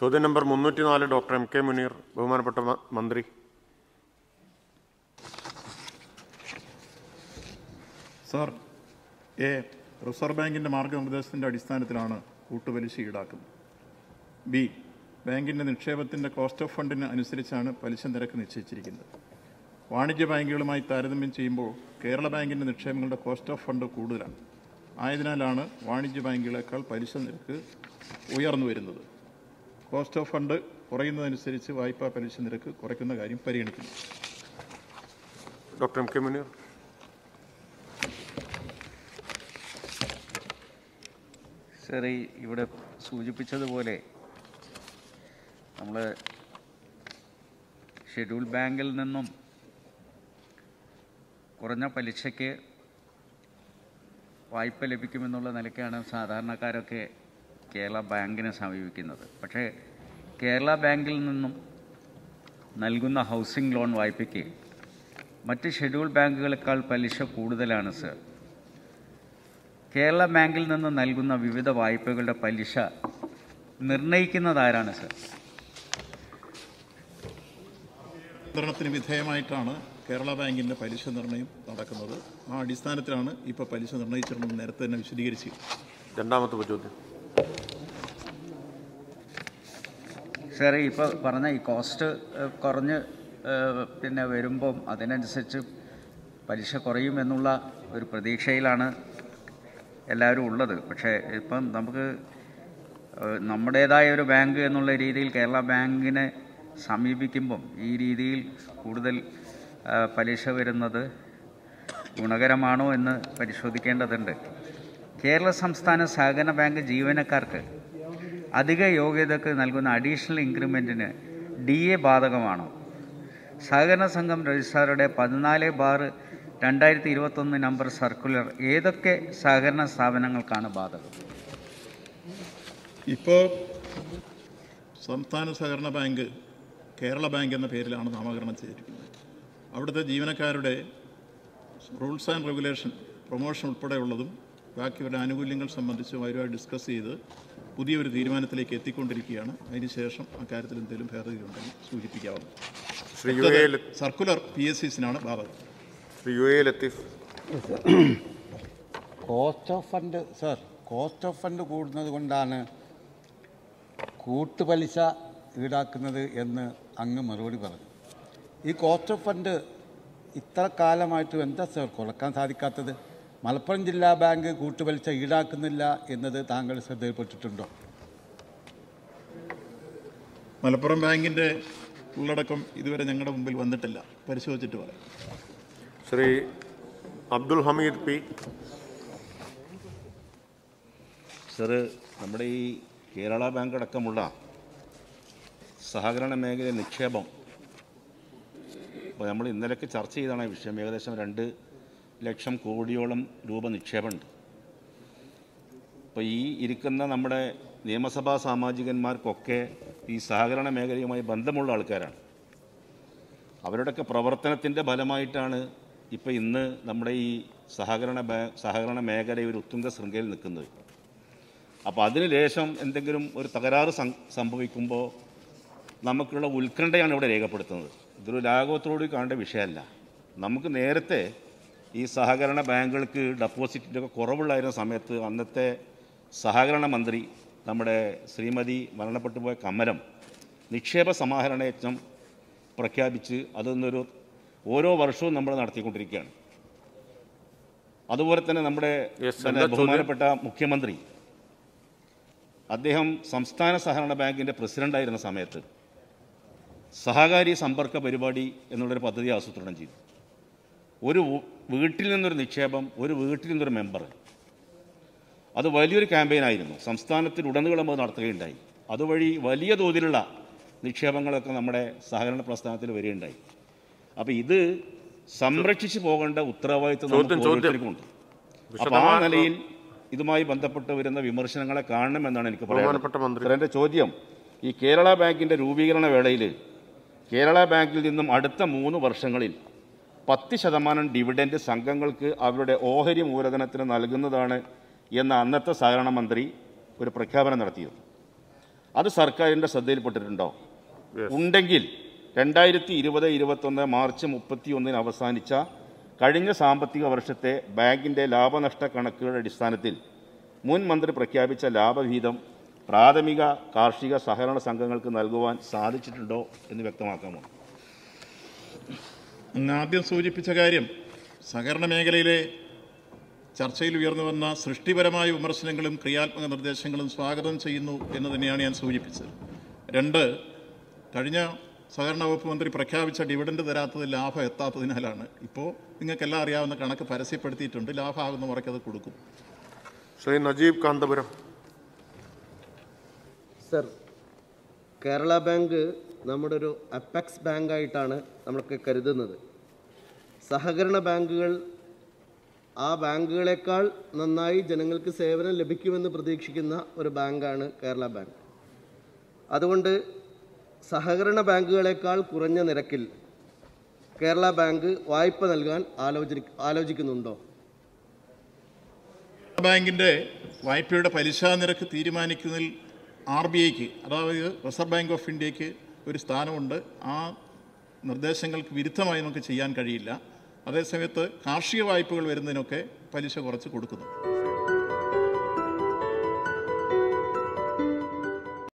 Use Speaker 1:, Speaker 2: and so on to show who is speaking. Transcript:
Speaker 1: ചോദ്യം നമ്പർ മുന്നൂറ്റി നാല് ഡോക്ടർ എം കെ മുനീർ ബഹുമാനപ്പെട്ട മ- മന്ത്രി
Speaker 2: സാർ എ റിസർവ് ബാങ്കിൻ്റെ മാർഗനിർദ്ദേശത്തിൻ്റെ അടിസ്ഥാനത്തിലാണ് കൂട്ടുപലിശ ഈടാക്കുന്നത് ബി ബാങ്കിൻ്റെ നിക്ഷേപത്തിൻ്റെ കോസ്റ്റ് ഓഫ് ഫണ്ടിന് അനുസരിച്ചാണ് പലിശ നിരക്ക് നിശ്ചയിച്ചിരിക്കുന്നത് വാണിജ്യ ബാങ്കുകളുമായി താരതമ്യം ചെയ്യുമ്പോൾ കേരള ബാങ്കിൻ്റെ നിക്ഷേപങ്ങളുടെ കോസ്റ്റ് ഓഫ് ഫണ്ട് കൂടുതലാണ് ആയതിനാലാണ് വാണിജ്യ ബാങ്കുകളെക്കാൾ പലിശ നിരക്ക് ഉയർന്നു വരുന്നത് കോസ്റ്റ് ഓഫ് ഫണ്ട് കുറയുന്നതനുസരിച്ച് വായ്പാ പലിശ നിരക്ക് കുറയ്ക്കുന്ന കാര്യം പരിഗണിക്കുന്നു
Speaker 1: doctor M K Muneer
Speaker 3: sir ഈ ഇവിടെ സൂചിപ്പിച്ചതുപോലെ നമ്മൾ ഷെഡ്യൂൾ ബാങ്കിൽ നിന്നും കുറഞ്ഞ പലിശയ്ക്ക് വായ്പ ലഭിക്കുമെന്നുള്ള നിലയ്ക്കാണ് സാധാരണക്കാരൊക്കെ കേരള ബാങ്കിനെ സമീപിക്കുന്നത് പക്ഷേ കേരള ബാങ്കിൽ നിന്നും നൽകുന്ന ഹൗസിംഗ് ലോൺ വായ്പയ്ക്ക് മറ്റ് ഷെഡ്യൂൾ ബാങ്കുകളെക്കാൾ പലിശ കൂടുതലാണ് സർ കേരള ബാങ്കിൽ നിന്ന് നൽകുന്ന വിവിധ വായ്പകളുടെ പലിശ നിർണ്ണയിക്കുന്നത് ആരാണ് സർ
Speaker 2: നിയന്ത്രണത്തിന് വിധേയമായിട്ടാണ് കേരള ബാങ്കിൻ്റെ പലിശ നിർണ്ണയം നടക്കുന്നത് ആ അടിസ്ഥാനത്തിലാണ് ഇപ്പോൾ പലിശ നിർണ്ണയിച്ചിട്ടുണ്ടെന്ന് നേരത്തെ തന്നെ വിശദീകരിച്ചു
Speaker 1: രണ്ടാമത്തെ ചോദ്യം
Speaker 3: സാർ ഇപ്പോൾ പറഞ്ഞ ഈ കോസ്റ്റ് ഏഹ്, കുറഞ്ഞ് ഏഹ്, പിന്നെ വരുമ്പം അതിനനുസരിച്ച് പലിശ കുറയുമെന്നുള്ള ഒരു പ്രതീക്ഷയിലാണ് എല്ലാവരും ഉള്ളത് പക്ഷേ ഇപ്പം നമുക്ക് ഏഹ്, നമ്മുടേതായ ഒരു ബാങ്ക് എന്നുള്ള രീതിയിൽ കേരള ബാങ്കിനെ സമീപിക്കുമ്പം ഈ രീതിയിൽ കൂടുതൽ ഏഹ്, പലിശ വരുന്നത് ഗുണകരമാണോ എന്ന് പരിശോധിക്കേണ്ടതുണ്ട് കേരള സംസ്ഥാന സഹകരണ ബാങ്ക് ജീവനക്കാർക്ക് അധിക യോഗ്യതക്ക് നൽകുന്ന അഡീഷണൽ ഇൻക്രിമെൻറ്റിന് ഡി എ ബാധകമാണോ സഹകരണ സംഘം രജിസ്ട്രാറുടെ പതിനാല് ബാർ രണ്ടായിരത്തി ഇരുപത്തൊന്ന് നമ്പർ സർക്കുലർ ഏതൊക്കെ സഹകരണ സ്ഥാപനങ്ങൾക്കാണ് ബാധകം
Speaker 2: ഇപ്പോൾ സംസ്ഥാന സഹകരണ ബാങ്ക് കേരള ബാങ്ക് എന്ന പേരിലാണ് നാമകരണം ചെയ്തിരിക്കുന്നത് അവിടുത്തെ ജീവനക്കാരുടെ റൂൾസ് ആൻഡ് റെഗുലേഷൻ പ്രൊമോഷൻ ഉൾപ്പെടെയുള്ളതും ബാക്കിയുള്ള ആനുകൂല്യങ്ങൾ സംബന്ധിച്ചും അവരുമായി ഡിസ്കസ് ചെയ്ത് പുതിയൊരു തീരുമാനത്തിലേക്ക് എത്തിക്കൊണ്ടിരിക്കുകയാണ് അതിനുശേഷം അക്കാര്യത്തിൽ എന്തെങ്കിലും ഭേദഗതി ഉണ്ടെങ്കിൽ സൂചിപ്പിക്കാവുന്നു
Speaker 1: ശ്രീ യു എ ല-
Speaker 2: സർക്കുലർ പി എസ് സിസിനാണ് ബാധകം
Speaker 1: Shri U A Latheef
Speaker 4: cost of fund sir cost of fund കൂടുന്നത് കൊണ്ടാണ് കൂട്ടുപലിശ ഈടാക്കുന്നത് എന്ന് അങ്ങ് മറുപടി പറഞ്ഞു ഈ കോസ്റ്റ് ഓഫ് ഫണ്ട് ഇത്ര കാലമായിട്ട് എന്താ സർ കുറക്കാൻ സാധിക്കാത്തത് മലപ്പുറം ജില്ലാ ബാങ്ക് കൂട്ടുപലിശ ഈടാക്കുന്നില്ല എന്നത് താങ്കൾ ശ്രദ്ധയിൽപ്പെട്ടിട്ടുണ്ടോ
Speaker 2: മലപ്പുറം ബാങ്കിൻ്റെ ഉള്ളടക്കം ഇതുവരെ ഞങ്ങളുടെ മുമ്പിൽ വന്നിട്ടില്ല പരിശോധിച്ചിട്ട് പറയാം
Speaker 1: ശ്രീ അബ്ദുൽ ഹമീദ് പി
Speaker 5: സാറ് നമ്മുടെ ഈ കേരള ബാങ്ക് അടക്കമുള്ള സഹകരണ മേഖല നിക്ഷേപം അപ്പോൾ നമ്മൾ ഇന്നലെയൊക്കെ ചർച്ച ചെയ്താണ് ഈ വിഷയം ഏകദേശം രണ്ട് ലക്ഷം കോടിയോളം രൂപ നിക്ഷേപമുണ്ട് അപ്പോൾ ഈ ഇരിക്കുന്ന നമ്മുടെ നിയമസഭാ സാമാജികന്മാർക്കൊക്കെ ഈ സഹകരണ മേഖലയുമായി ബന്ധമുള്ള ആൾക്കാരാണ് അവരുടെയൊക്കെ പ്രവർത്തനത്തിൻ്റെ ഫലമായിട്ടാണ് ഇപ്പോൾ ഇന്ന് നമ്മുടെ ഈ സഹകരണ ബാ സഹകരണ മേഖല ഒരു ഉത്തുംഗ ശൃംഖലയിൽ നിൽക്കുന്നത് അപ്പോൾ അതിന് ലേശം എന്തെങ്കിലും ഒരു തകരാറ് സം- സംഭവിക്കുമ്പോൾ നമുക്കുള്ള ഉത്കണ്ഠയാണ് ഇവിടെ രേഖപ്പെടുത്തുന്നത് ഇതൊരു ലാഘവത്തോടുകൂടി കാണേണ്ട വിഷയമല്ല നമുക്ക് നേരത്തെ ഈ സഹകരണ ബാങ്കുകൾക്ക് ഡെപ്പോസിറ്റിൻ്റെ ഒക്കെ കുറവുള്ളായിരുന്ന സമയത്ത് അന്നത്തെ സഹകരണ മന്ത്രി നമ്മുടെ ശ്രീമതി മരണപ്പെട്ടു പോയ കമലം നിക്ഷേപ സമാഹരണ യജ്ഞം പ്രഖ്യാപിച്ച് അതൊന്നൊരു ഓരോ വർഷവും നമ്മൾ നടത്തിക്കൊണ്ടിരിക്കുകയാണ് അതുപോലെ തന്നെ നമ്മുടെ
Speaker 1: Yes,
Speaker 5: തന്നെ
Speaker 1: എന്താ ചോദ്യം?
Speaker 5: ബഹുമാനപ്പെട്ട മുഖ്യമന്ത്രി അദ്ദേഹം സംസ്ഥാന സഹകരണ ബാങ്കിൻ്റെ പ്രസിഡൻ്റായിരുന്ന സമയത്ത് സഹകാരി സമ്പർക്ക പരിപാടി എന്നുള്ളൊരു പദ്ധതി ആസൂത്രണം ചെയ്തു ഒരു വ് വീട്ടിൽ നിന്നൊരു നിക്ഷേപം ഒരു വീട്ടിൽ നിന്നൊരു മെമ്പർ അത് വലിയൊരു ക്യാമ്പയിനായിരുന്നു സംസ്ഥാനത്തിലുടനീളം അത് നടത്തുകയുണ്ടായി അതുവഴി വലിയ തോതിലുള്ള നിക്ഷേപങ്ങളൊക്കെ നമ്മുടെ സഹകരണ പ്രസ്ഥാനത്തിൽ വരികയുണ്ടായി അപ്പോൾ ഇത് സംരക്ഷിച്ചു പോകേണ്ട ഉത്തരവാദിത്വം നമുക്ക്
Speaker 1: ചോദ്യം, ചോദ്യം.
Speaker 5: ഓരോരുത്തർക്കുമുണ്ട് അപ്പോൾ ആ
Speaker 1: വിശദമായ-
Speaker 5: നിലയിൽ ഇതുമായി ബന്ധപ്പെട്ട് വരുന്ന വിമർശനങ്ങളെ കാണണമെന്നാണ് എനിക്ക്
Speaker 1: ബഹുമാനപ്പെട്ട മന്ത്രി.
Speaker 5: പറയാനുള്ളത് എൻ്റെ ചോദ്യം ഈ കേരള ബാങ്കിൻ്റെ രൂപീകരണ വേളയിൽ കേരള ബാങ്കിൽ നിന്നും അടുത്ത മൂന്ന് വർഷങ്ങളിൽ പത്ത് ശതമാനം ഡിവിഡൻഡ് സംഘങ്ങൾക്ക് അവരുടെ ഓഹരി മൂലധനത്തിന് നൽകുന്നതാണ് എന്ന അന്നത്തെ സഹകരണ മന്ത്രി ഒരു പ്രഖ്യാപനം നടത്തിയിരുന്നു അത് സർക്കാരിൻ്റെ ശ്രദ്ധയിൽപ്പെട്ടിട്ടുണ്ടോ ഉണ്ടെങ്കിൽ രണ്ടായിരത്തി ഇരുപത് ഇരുപത്തൊന്ന് മാർച്ച് മുപ്പത്തി ഒന്നിന് അവസാനിച്ച കഴിഞ്ഞ സാമ്പത്തിക വർഷത്തെ ബാങ്കിൻ്റെ ലാഭനഷ്ട കണക്കുകളുടെ അടിസ്ഥാനത്തിൽ മുൻ മന്ത്രി പ്രഖ്യാപിച്ച ലാഭവിഹിതം പ്രാഥമിക കാർഷിക സഹകരണ സംഘങ്ങൾക്ക് നൽകുവാൻ സാധിച്ചിട്ടുണ്ടോ എന്ന് വ്യക്തമാക്കാമോ
Speaker 2: അങ്ങ് ആദ്യം സൂചിപ്പിച്ച കാര്യം സഹകരണ മേഖലയിലെ ചർച്ചയിൽ ഉയർന്നു വന്ന സൃഷ്ടിപരമായ വിമർശനങ്ങളും ക്രിയാത്മക നിർദ്ദേശങ്ങളും സ്വാഗതം ചെയ്യുന്നു എന്ന് തന്നെയാണ് ഞാൻ സൂചിപ്പിച്ചത് രണ്ട് കഴിഞ്ഞ സഹകരണ വകുപ്പ് മന്ത്രി പ്രഖ്യാപിച്ച ഡിവിഡൻഡ് തരാത്തത് ലാഭം എത്താത്തതിനാലാണ് ഇപ്പോൾ നിങ്ങൾക്കെല്ലാം അറിയാവുന്ന കണക്ക് പരസ്യപ്പെടുത്തിയിട്ടുണ്ട് ലാഭമാകുന്ന മുറയ്ക്ക് അത് കൊടുക്കും
Speaker 1: ശ്രീ നജീബ് കാന്തപുരം
Speaker 6: സർ കേരള ബാങ്ക് നമ്മുടെ ഒരു അപ്പെക്സ് ബാങ്കായിട്ടാണ് നമ്മളൊക്കെ കരുതുന്നത് സഹകരണ ബാങ്കുകൾ ആ ബാങ്കുകളെക്കാൾ നന്നായി ജനങ്ങൾക്ക് സേവനം ലഭിക്കുമെന്ന് പ്രതീക്ഷിക്കുന്ന ഒരു ബാങ്കാണ് കേരള ബാങ്ക് അതുകൊണ്ട് സഹകരണ ബാങ്കുകളെക്കാൾ കുറഞ്ഞ നിരക്കിൽ കേരള ബാങ്ക് വായ്പ നൽകാൻ ആലോചി ആലോചിക്കുന്നുണ്ടോ
Speaker 2: ബാങ്കിൻ്റെ വായ്പയുടെ പലിശ നിരക്ക് തീരുമാനിക്കുന്നതിൽ ആർ ബി ഐക്ക് അതായത് റിസർവ് ബാങ്ക് ഓഫ് ഇന്ത്യക്ക് ഒരു സ്ഥാനമുണ്ട് ആ നിർദ്ദേശങ്ങൾക്ക് വിരുദ്ധമായി നമുക്ക് ചെയ്യാൻ കഴിയില്ല അതേസമയത്ത് കാർഷിക വായ്പകൾ വരുന്നതിനൊക്കെ പലിശ കുറച്ച് കൊടുക്കുന്നു